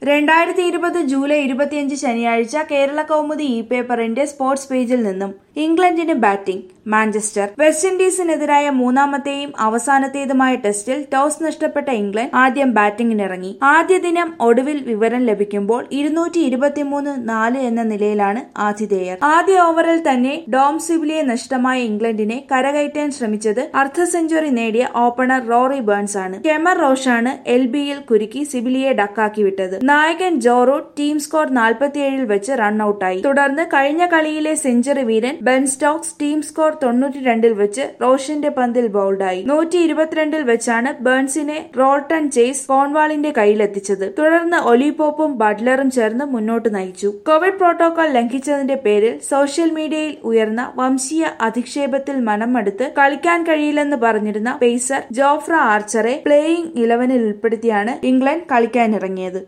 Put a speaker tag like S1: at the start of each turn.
S1: രണ്ടായിരത്തി ഇരുപത് ജൂലൈ ഇരുപത്തിയഞ്ച് ശനിയാഴ്ച കേരള കൗമുദി ഇ പേപ്പറിന്റെ സ്പോർട്സ് പേജിൽ നിന്നും ഇംഗ്ലണ്ടിന് ബാറ്റിംഗ് മാഞ്ചസ്റ്റർ വെസ്റ്റ് ഇൻഡീസിനെതിരായ മൂന്നാമത്തെയും അവസാനത്തേതുമായ ടെസ്റ്റിൽ ടോസ് നഷ്ടപ്പെട്ട ഇംഗ്ലണ്ട് ആദ്യം ബാറ്റിംഗിനിറങ്ങി ആദ്യ ദിനം ഒടുവിൽ വിവരം ലഭിക്കുമ്പോൾ ഇരുന്നൂറ്റി ഇരുപത്തിമൂന്ന് നാല് എന്ന നിലയിലാണ് ആതിഥേയർ ആദ്യ ഓവറിൽ തന്നെ ഡോം സിബിലിയെ നഷ്ടമായ ഇംഗ്ലണ്ടിനെ കരകയറ്റാൻ ശ്രമിച്ചത് അർദ്ധ സെഞ്ചുറി നേടിയ ഓപ്പണർ റോറി ബേൺസ് ആണ് കെമർ റോഷാണ് എൽ ബിയിൽ കുരുക്കി സിബിലിയെ ഡക്കാക്കി വിട്ടത് നായകൻ ജോറൂട്ട് ടീം സ്കോർ നാൽപ്പത്തിയേഴിൽ വെച്ച് റൺഔട്ടായി തുടർന്ന് കഴിഞ്ഞ കളിയിലെ സെഞ്ചുറി വീരൻ ബെൻ സ്റ്റോക്സ് ടീം സ്കോർ തൊണ്ണൂറ്റി രണ്ടിൽ വെച്ച് റോഷന്റെ പന്തിൽ ബൗൾഡായി നൂറ്റി ഇരുപത്തിരണ്ടിൽ വെച്ചാണ് ബേൺസിനെ റോൾട്ടൺ ചേസ് കോൺവാളിന്റെ കയ്യിലെത്തിച്ചത് തുടർന്ന് ഒലിപോപ്പും ബട്ട്ലറും ചേർന്ന് മുന്നോട്ട് നയിച്ചു കോവിഡ് പ്രോട്ടോകോൾ ലംഘിച്ചതിന്റെ പേരിൽ സോഷ്യൽ മീഡിയയിൽ ഉയർന്ന വംശീയ അധിക്ഷേപത്തിൽ മനമെടുത്ത് കളിക്കാൻ കഴിയില്ലെന്ന് പറഞ്ഞിരുന്ന പേസർ ജോഫ്ര ആർച്ചറെ പ്ലേയിംഗ് ഇലവനിൽ ഉൾപ്പെടുത്തിയാണ് ഇംഗ്ലണ്ട് കളിക്കാനിറങ്ങിയത്